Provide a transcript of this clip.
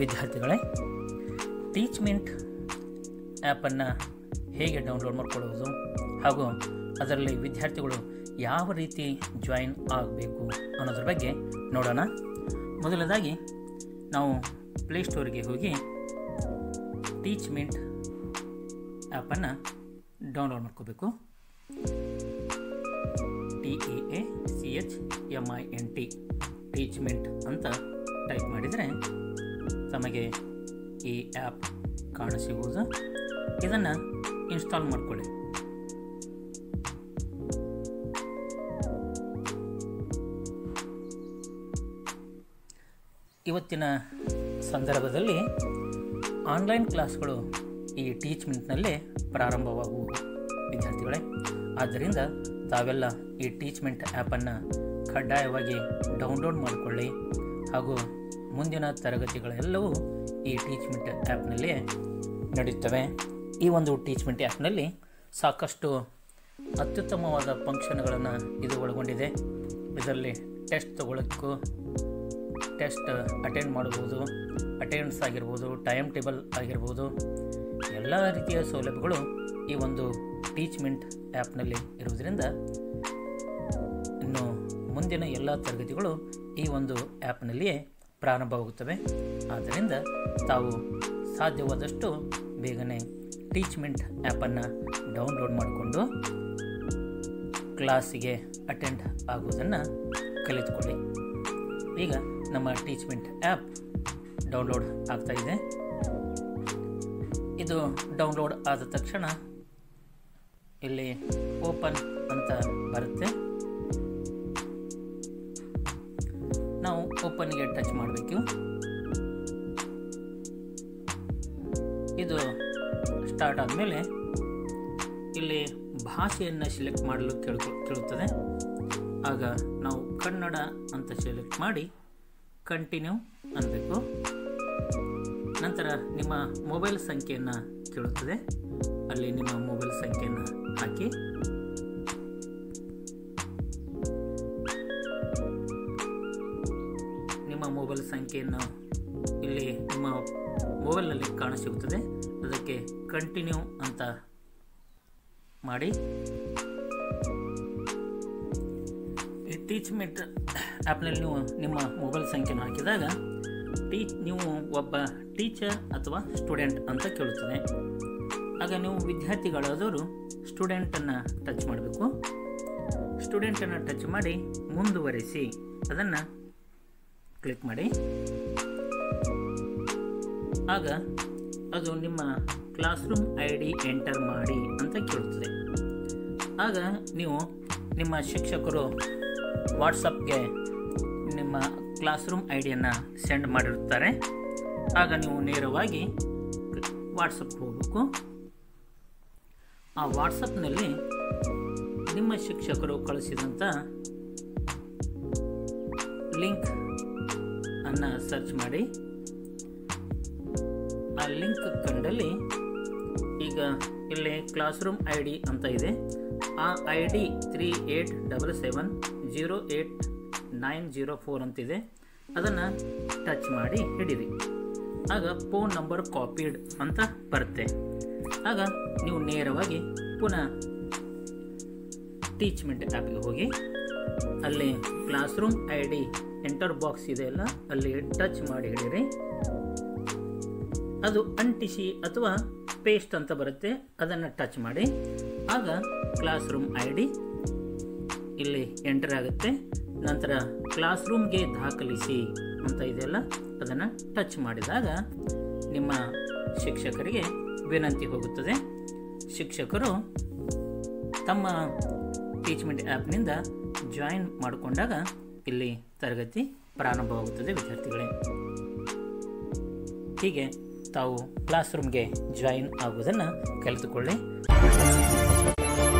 ವಿದ್ಯಾರ್ಥಿಗಳೇ ಟೀಚ್ಮೆಂಟ್ ಆ್ಯಪನ್ನು ಹೇಗೆ ಡೌನ್ಲೋಡ್ ಮಾಡ್ಕೊಳ್ಳೋದು ಹಾಗೂ ಅದರಲ್ಲಿ ವಿದ್ಯಾರ್ಥಿಗಳು ಯಾವ ರೀತಿ ಜಾಯಿನ್ ಆಗಬೇಕು ಅನ್ನೋದ್ರ ಬಗ್ಗೆ ನೋಡೋಣ ಮೊದಲನೇದಾಗಿ ನಾವು ಪ್ಲೇಸ್ಟೋರಿಗೆ ಹೋಗಿ ಟೀಚ್ಮೆಂಟ್ ಆ್ಯಪನ್ನು ಡೌನ್ಲೋಡ್ ಮಾಡ್ಕೋಬೇಕು T E A C H M I N T Teachmint ಅಂತ ಟೈಪ್ ಮಾಡಿದರೆ ತಮಗೆ ಈ ಆ್ಯಪ್ ಕಾಣಸಿಗುವುದು ಇದನ್ನು ಇನ್ಸ್ಟಾಲ್ ಮಾಡಿಕೊಳ್ಳಿ ಇವತ್ತಿನ ಸಂದರ್ಭದಲ್ಲಿ ಆನ್ಲೈನ್ ಕ್ಲಾಸ್ಗಳು ಈ ಟೀಚ್ಮೆಂಟ್ನಲ್ಲೇ ಪ್ರಾರಂಭವಾಗುವುದು ವಿದ್ಯಾರ್ಥಿಗಳೇ ಆದ್ದರಿಂದ ತಾವೆಲ್ಲ ಈ ಟೀಚ್ಮೆಂಟ್ ಆ್ಯಪನ್ನು ಕಡ್ಡಾಯವಾಗಿ ಡೌನ್ಲೋಡ್ ಮಾಡಿಕೊಳ್ಳಿ ಹಾಗೂ ಮುಂದಿನ ತರಗತಿಗಳೆಲ್ಲವೂ ಈ ಟೀಚ್ಮೆಂಟ್ ಆ್ಯಪ್ನಲ್ಲೇ ನಡೆಯುತ್ತವೆ ಈ ಒಂದು ಟೀಚ್ಮೆಂಟ್ ಆ್ಯಪ್ನಲ್ಲಿ ಸಾಕಷ್ಟು ಅತ್ಯುತ್ತಮವಾದ ಫಂಕ್ಷನ್ಗಳನ್ನು ಇದು ಒಳಗೊಂಡಿದೆ ಇದರಲ್ಲಿ ಟೆಸ್ಟ್ ತಗೊಳ್ಳೋಕ್ಕೂ ಟೆಸ್ಟ್ ಅಟೆಂಡ್ ಮಾಡ್ಬೋದು ಅಟೆಂಡ್ಸ್ ಆಗಿರ್ಬೋದು ಟೈಮ್ ಟೇಬಲ್ ಆಗಿರ್ಬೋದು ಎಲ್ಲ ರೀತಿಯ ಸೌಲಭ್ಯಗಳು ಈ ಒಂದು ಟೀಚ್ಮೆಂಟ್ ಆ್ಯಪ್ನಲ್ಲಿ ಇರುವುದರಿಂದ ಇನ್ನು ಮುಂದಿನ ಎಲ್ಲ ತರಗತಿಗಳು ಈ ಒಂದು ಆ್ಯಪ್ನಲ್ಲಿಯೇ ಪ್ರಾರಂಭವಾಗುತ್ತವೆ ಆದ್ದರಿಂದ ತಾವು ಸಾಧ್ಯವಾದಷ್ಟು ಬೇಗನೆ ಟೀಚ್ಮೆಂಟ್ ಆ್ಯಪನ್ನು ಡೌನ್ಲೋಡ್ ಮಾಡಿಕೊಂಡು ಕ್ಲಾಸಿಗೆ ಅಟೆಂಡ್ ಆಗುವುದನ್ನು ಕಲಿತುಕೊಳ್ಳಿ ಈಗ ನಮ್ಮ ಟೀಚ್ಮೆಂಟ್ ಆ್ಯಪ್ ಡೌನ್ಲೋಡ್ ಆಗ್ತಾ ಇದೆ ಇದು ಡೌನ್ಲೋಡ್ ಆದ ತಕ್ಷಣ ಇಲ್ಲಿ ಓಪನ್ ಅಂತ ಬರುತ್ತೆ ನಾವು ಓಪನ್ಗೆ ಟಚ್ ಮಾಡಬೇಕು ಇದು ಸ್ಟಾರ್ಟ್ ಆದಮೇಲೆ ಇಲ್ಲಿ ಭಾಷೆಯನ್ನು ಸೆಲೆಕ್ಟ್ ಮಾಡಲು ಕೇಳ್ಕೊ ಕೇಳುತ್ತದೆ ಆಗ ನಾವು ಕನ್ನಡ ಅಂತ ಸೆಲೆಕ್ಟ್ ಮಾಡಿ ಕಂಟಿನ್ಯೂ ಅನ್ನಬೇಕು ನಂತರ ನಿಮ್ಮ ಮೊಬೈಲ್ ಸಂಖ್ಯೆಯನ್ನು ಕೇಳುತ್ತದೆ ಅಲ್ಲಿ ನಿಮ್ಮ ಮೊಬೈಲ್ ಸಂಖ್ಯೆಯನ್ನು ಹಾಕಿ ನಿಮ್ಮ ಮೊಬೈಲ್ ಸಂಖ್ಯೆಯನ್ನು ಇಲ್ಲಿ ನಿಮ್ಮ ಮೊಬೈಲ್ನಲ್ಲಿ ಕಾಣಸಿಗುತ್ತದೆ ಅದಕ್ಕೆ ಕಂಟಿನ್ಯೂ ಅಂತ ಮಾಡಿ ಈ ಟೀಚ್ಮೆಂಟ್ ಆ್ಯಪ್ನಲ್ಲಿ ನೀವು ನಿಮ್ಮ ಮೊಬೈಲ್ ಸಂಖ್ಯೆಯನ್ನು ಹಾಕಿದಾಗ ಟೀ ನೀವು ಒಬ್ಬ ಟೀಚರ್ ಅಥವಾ ಸ್ಟೂಡೆಂಟ್ ಅಂತ ಕೇಳುತ್ತದೆ ಆಗ ನೀವು ವಿದ್ಯಾರ್ಥಿಗಳಾದವರು ಸ್ಟೂಡೆಂಟನ್ನು ಟಚ್ ಮಾಡಬೇಕು ಸ್ಟೂಡೆಂಟನ್ನು ಟಚ್ ಮಾಡಿ ಮುಂದುವರಿಸಿ ಅದನ್ನು ಕ್ಲಿಕ್ ಮಾಡಿ ಆಗ ಅದು ನಿಮ್ಮ classroom I D enter ಮಾಡಿ ಅಂತ ಕೇಳುತ್ತದೆ ಆಗ ನೀವು ನಿಮ್ಮ ಶಿಕ್ಷಕರು ವಾಟ್ಸಪ್ಗೆ ನಿಮ್ಮ ಕ್ಲಾಸ್ ರೂಮ್ ಐ ಡಿಯನ್ನು ಸೆಂಡ್ ಮಾಡಿರುತ್ತಾರೆ ಆಗ ನೀವು ನೇರವಾಗಿ ವಾಟ್ಸಪ್ಗೆ ಹೋಗಬೇಕು ಆ ವಾಟ್ಸಪ್ನಲ್ಲಿ ನಿಮ್ಮ ಶಿಕ್ಷಕರು ಕಳಿಸಿದಂಥ ಲಿಂಕ್ ಅನ್ನು ಸರ್ಚ್ ಮಾಡಿ ಆ ಲಿಂಕ್ ಕಂಡಲ್ಲಿ ಈಗ ಇಲ್ಲಿ ಕ್ಲಾಸ್ ರೂಮ್ ಐ ಡಿ ಅಂತ ಇದೆ ಆ I D three eight double seven zero eight nine zero four ಅಂತಿದೆ ಅದನ್ನು ಟಚ್ ಮಾಡಿ ಹಿಡೀರಿ ಆಗ ಫೋನ್ ನಂಬರ್ ಕಾಪಿಡ್ ಅಂತ ಬರುತ್ತೆ ಆಗ ನೀವು ನೇರವಾಗಿ ಪುನಃ ಟೀಚ್ಮೆಂಟ್ ಆ್ಯಪ್ಗೆ ಹೋಗಿ ಅಲ್ಲಿ classroom I D enter box ಇದೆಯಲ್ಲ ಅಲ್ಲಿ ಟಚ್ ಮಾಡಿ ಹಿಡೀರಿ ಅದು ಅಂಟಿಸಿ ಅಥವಾ ಪೇಸ್ಟ್ ಅಂತ ಬರುತ್ತೆ ಅದನ್ನು ಟಚ್ ಮಾಡಿ ಆಗ ಕ್ಲಾಸ್ ರೂಮ್ ಐ ಡಿ ಇಲ್ಲಿ ಎಂಟರ್ ಆಗುತ್ತೆ ನಂತರ ಕ್ಲಾಸ್ ರೂಮ್ಗೆ ದಾಖಲಿಸಿ ಅಂತ ಇದೆಯಲ್ಲ ಅದನ್ನು ಟಚ್ ಮಾಡಿದಾಗ ನಿಮ್ಮ ಶಿಕ್ಷಕರಿಗೆ ವಿನಂತಿ ಹೋಗುತ್ತದೆ ಶಿಕ್ಷಕರು ತಮ್ಮ ಟೀಚ್ಮೆಂಟ್ ಆ್ಯಪ್ನಿಂದ ಜಾಯಿನ್ ಮಾಡಿಕೊಂಡಾಗ ಇಲ್ಲಿ ತರಗತಿ ಪ್ರಾರಂಭವಾಗುತ್ತದೆ ವಿದ್ಯಾರ್ಥಿಗಳೇ ಹೀಗೆ ತಾವು ಕ್ಲಾಸ್ ರೂಮ್ಗೆ ಜಾಯಿನ್ ಆಗುವುದನ್ನು ಕಲಿತುಕೊಳ್ಳಿ